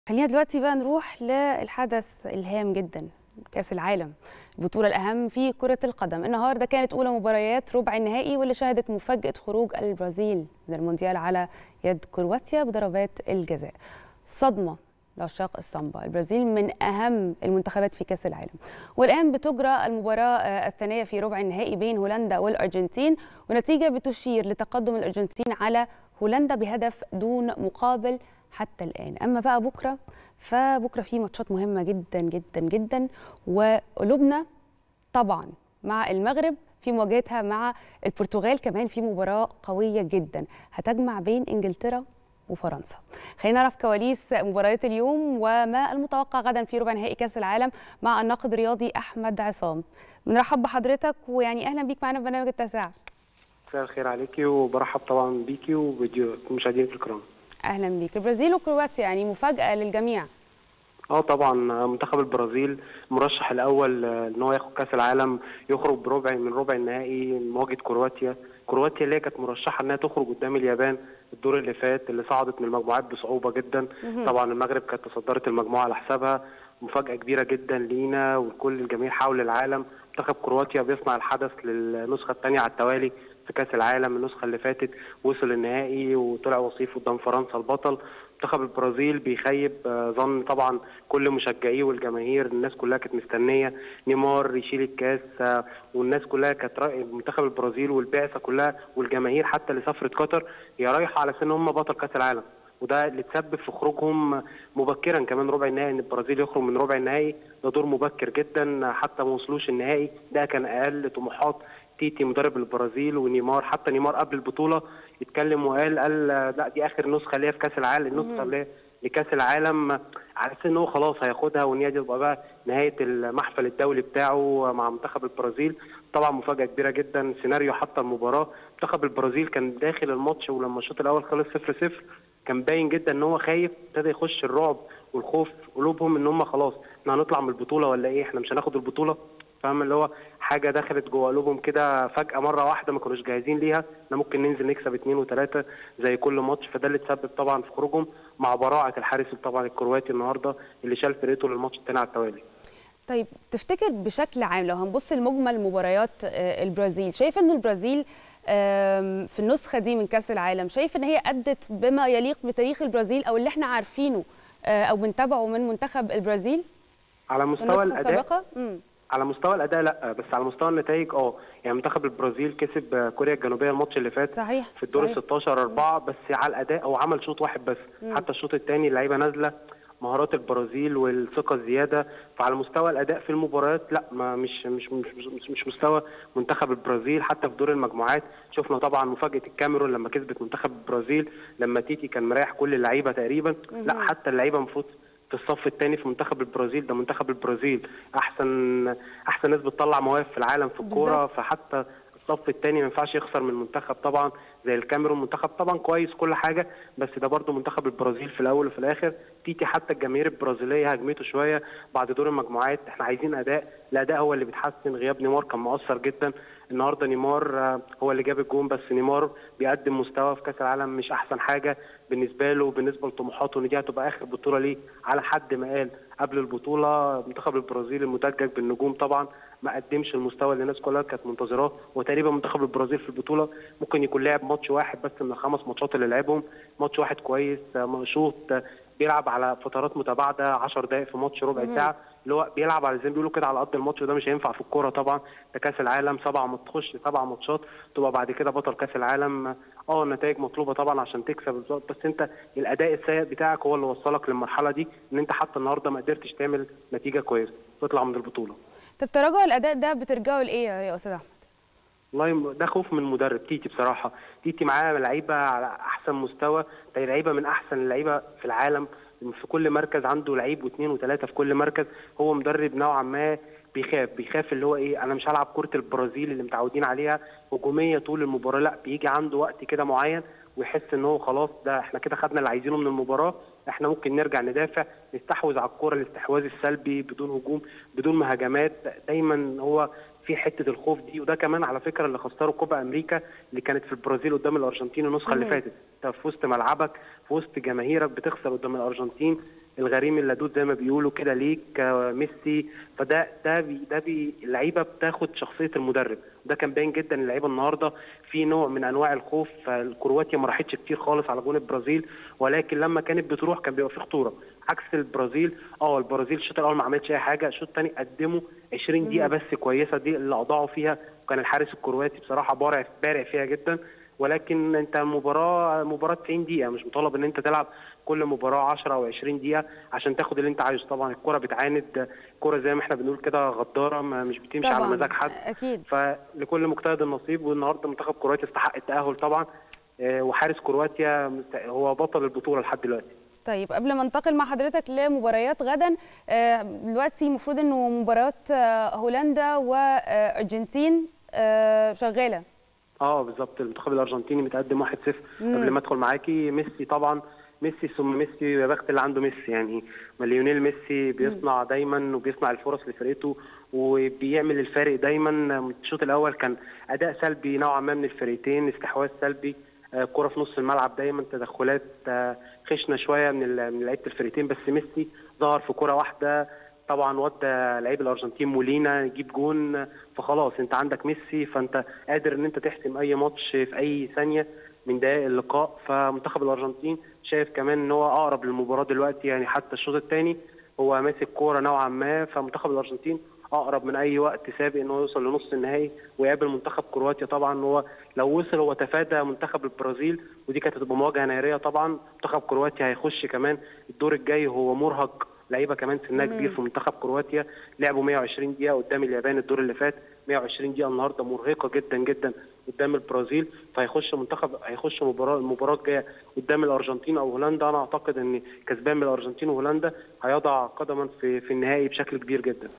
خلينا دلوقتي بقى نروح للحدث الهام جدا كأس العالم البطولة الأهم في كرة القدم النهاردة كانت أولى مباريات ربع النهائي واللي شهدت مفاجأة خروج البرازيل من المونديال على يد كرواتيا بضربات الجزاء صدمة لعشاق السامبا البرازيل من أهم المنتخبات في كأس العالم والآن بتجرى المباراة الثانية في ربع النهائي بين هولندا والأرجنتين ونتيجة بتشير لتقدم الأرجنتين على هولندا بهدف دون مقابل حتى الآن أما بقى بكرة فبكرة في ماتشات مهمة جدا جدا جدا وقلوبنا طبعا مع المغرب في مواجهتها مع البرتغال كمان في مباراة قوية جدا هتجمع بين إنجلترا وفرنسا خلينا نعرف كواليس مباريات اليوم وما المتوقع غدا في ربع نهائي كاس العالم مع الناقد الرياضي احمد عصام بنرحب بحضرتك ويعني اهلا بيك معانا في برنامج التاسعه مساء الخير عليكي وبرحب طبعا بيكي ومشاهدينك الكرام اهلا بيك البرازيل وكرواتيا يعني مفاجاه للجميع اه طبعا منتخب البرازيل المرشح الاول ان هو ياخد كاس العالم يخرج بربع من ربع النهائي مواجهه كرواتيا كرواتيا اللي هي كانت مرشحه انها تخرج قدام اليابان الدور اللي فات اللي صعدت من المجموعات بصعوبه جدا طبعا المغرب كانت تصدرت المجموعه على حسابها مفاجاه كبيره جدا لينا ولكل الجميع حول العالم منتخب كرواتيا بيصنع الحدث للنسخه الثانيه على التوالي في كاس العالم النسخه اللي فاتت وصل النهائي وطلع وصيف قدام فرنسا البطل منتخب البرازيل بيخيب ظن طبعا كل مشجعيه والجماهير الناس كلها كانت مستنيه نيمار يشيل الكاس والناس كلها كانت منتخب البرازيل والبعثه كلها والجماهير حتى اللي سافرت قطر هي رايحه على سن هم بطل كاس العالم وده اللي تسبب في خروجهم مبكرا كمان ربع النهائي ان البرازيل يخرج من ربع النهائي ده دور مبكر جدا حتى ما وصلوش النهائي ده كان اقل طموحات تيتي مدرب البرازيل ونيمار حتى نيمار قبل البطوله يتكلم وقال قال لا دي اخر نسخه ليا في كاس العالم النسخه اللي لكاس العالم على اساس ان هو خلاص هياخدها وان هي دي تبقى بقى نهايه المحفل الدولي بتاعه مع منتخب البرازيل طبعا مفاجاه كبيره جدا سيناريو حتى المباراه منتخب البرازيل كان داخل الماتش ولما الشوط الاول خلص 0 0 كان باين جدا ان هو خايف ابتدى يخش الرعب والخوف قلوبهم ان هم خلاص احنا هنطلع من البطوله ولا ايه احنا مش هناخد البطوله فاهم اللي هو حاجه دخلت جوه قلوبهم كده فجاه مره واحده ما كانوش جاهزين ليها احنا ممكن ننزل نكسب اثنين وثلاثه زي كل ماتش فده اللي تسبب طبعا في خروجهم مع براعه الحارس طبعا الكرواتي النهارده اللي شال فرقته للماتش الثاني على التوالي. طيب تفتكر بشكل عام لو هنبص لمجمل مباريات البرازيل شايف ان البرازيل في النسخه دي من كاس العالم شايف ان هي ادت بما يليق بتاريخ البرازيل او اللي احنا عارفينه او بنتابعه من منتخب البرازيل على مستوى الاداء السابقه على مستوى الاداء لا بس على مستوى النتائج اه يعني منتخب البرازيل كسب كوريا الجنوبيه الماتش اللي فات صحيح في الدور صحيح. 16 4 بس على الاداء هو عمل شوط واحد بس مم. حتى الشوط الثاني اللعيبه نازله مهارات البرازيل والثقه الزياده فعلى مستوى الاداء في المباريات لا ما مش مش مش مش, مش مستوى منتخب البرازيل حتى في دور المجموعات شفنا طبعا مفاجاه الكاميرون لما كسبت منتخب البرازيل لما تيتي كان مريح كل اللعيبه تقريبا مم. لا حتى اللعيبه المفروض في الصف الثاني في منتخب البرازيل ده منتخب البرازيل احسن احسن ناس بتطلع مواهب في العالم في الكوره فحتى الصف الثاني ما ينفعش يخسر من منتخب طبعا زي الكاميرون منتخب طبعا كويس كل حاجه بس ده برضه منتخب البرازيل في الاول وفي الاخر تيتي حتى الجماهير البرازيليه هاجمته شويه بعد دور المجموعات احنا عايزين اداء الاداء هو اللي بيتحسن غياب نيمار كان مؤثر جدا النهارده نيمار هو اللي جاب الجون بس نيمار بيقدم مستوى في كاس العالم مش احسن حاجه بالنسبه له بالنسبه لطموحاته ان دي هتبقى اخر بطوله ليه على حد ما قال قبل البطوله منتخب البرازيل المدجج بالنجوم طبعا ما قدمش المستوى اللي الناس كلها كانت منتظراه وتقريبا منتخب البرازيل في البطوله ممكن يكون لعب ماتش واحد بس من الخمس ماتشات اللي لعبهم ماتش واحد كويس شوط بيلعب على فترات متباعده 10 دقائق في ماتش ربع ساعه اللي هو بيلعب على زي ما بيقولوا كده على قد الماتش وده مش هينفع في الكوره طبعا ده كاس العالم سبع تخش سبع ماتشات تبقى بعد كده بطل كاس العالم اه النتائج مطلوبه طبعا عشان تكسب بس انت الاداء السيء بتاعك هو اللي وصلك للمرحله دي ان انت حتى النهارده ما قدرتش تعمل نتيجه كويسه تطلع من البطوله. طب تراجع الاداء ده بترجعوا لايه يا استاذ احمد؟ والله ده خوف من المدرب تيتي بصراحه تيتي معاه لعيبه على احسن مستوى لعيبه من احسن اللعيبه في العالم في كل مركز عنده لعيب واثنين وثلاثه في كل مركز هو مدرب نوعا ما بيخاف بيخاف اللي هو ايه انا مش هلعب كره البرازيل اللي متعودين عليها هجوميه طول المباراه لا بيجي عنده وقت كده معين ويحس ان هو خلاص ده احنا كده خدنا اللي عايزينه من المباراه احنا ممكن نرجع ندافع نستحوذ على الكره الاستحواذ السلبي بدون هجوم بدون مهاجمات دايما هو في حته الخوف دي وده كمان على فكره اللي خسروا كوبا امريكا اللي كانت في البرازيل قدام الارجنتين النسخه اللي فاتت انت في وسط ملعبك في وسط جماهيرك بتخسر قدام الارجنتين الغريم اللدود زي ما بيقولوا كده ليك آه، ميسي فده ده بي ده بي اللعيبه بتاخد شخصيه المدرب وده كان باين جدا اللعيبه النهارده في نوع من انواع الخوف كرواتيا ما راحتش كتير خالص على جون البرازيل ولكن لما كانت بتروح كان بيبقى في خطوره عكس البرازيل اه البرازيل الشوط الاول ما عملتش اي حاجه الشوط الثاني قدموا 20 دقيقه بس كويسه دي اللي اضاعوا فيها وكان الحارس الكرواتي بصراحه بارع بارع فيها جدا ولكن انت المباراه مباراه 90 دقيقه مش مطالب ان انت تلعب كل مباراه 10 او 20 دقيقه عشان تاخد اللي انت عايزه طبعا الكره بتعاند الكره زي ما احنا بنقول كده غداره ما- مش بتمشي على طبعاً، مزاج حد اكيد فلكل مجتهد النصيب والنهارده منتخب كرواتيا استحق التاهل طبعا آه، وحارس كرواتيا مست- هو بطل البطوله لحد دلوقتي طيب قبل ما انتقل مع حضرتك لمباريات غدا آه، دلوقتي المفروض انه مباريات آه، هولندا وارجنتين آه، شغاله اه بالظبط المنتخب الارجنتيني متقدم 1-0 مم. قبل ما ادخل معاكي ميسي طبعا ميسي ثم ميسي يا بخت اللي عنده ميسي يعني ما ليونيل ميسي بيصنع دايما وبيصنع الفرص لفرقته وبيعمل الفارق دايما الشوط الاول كان اداء سلبي نوعا ما من الفرقتين استحواذ سلبي آه، كرة في نص الملعب دايما تدخلات آه، خشنه شويه من ال- من لعيبه الفرقتين بس ميسي ظهر في كرة واحده طبعا ودى لعيب الارجنتين مولينا يجيب جون فخلاص انت عندك ميسي فانت قادر ان انت تحسم اي ماتش في اي ثانيه من دقائق اللقاء فمنتخب الارجنتين شايف كمان ان هو اقرب للمباراه دلوقتي يعني حتى الشوط الثاني هو ماسك كوره نوعا ما فمنتخب الارجنتين اقرب من اي وقت سابق ان هو يوصل لنص النهائي ويقابل منتخب كرواتيا طبعا هو لو وصل هو تفادى منتخب البرازيل ودي كانت هتبقى مواجهه ناريه طبعا منتخب كرواتيا هيخش كمان الدور الجاي هو مرهق لعيبه كمان سنها كبير في منتخب كرواتيا لعبوا 120 دقيقه قدام اليابان الدور اللي فات 120 دقيقه النهارده مرهقه جدا جدا قدام البرازيل فهيخش منتخب هيخش مباراه المباراه الجايه قدام الارجنتين او هولندا انا اعتقد ان كسبان من الارجنتين وهولندا هيضع قدما في في النهائي بشكل كبير جدا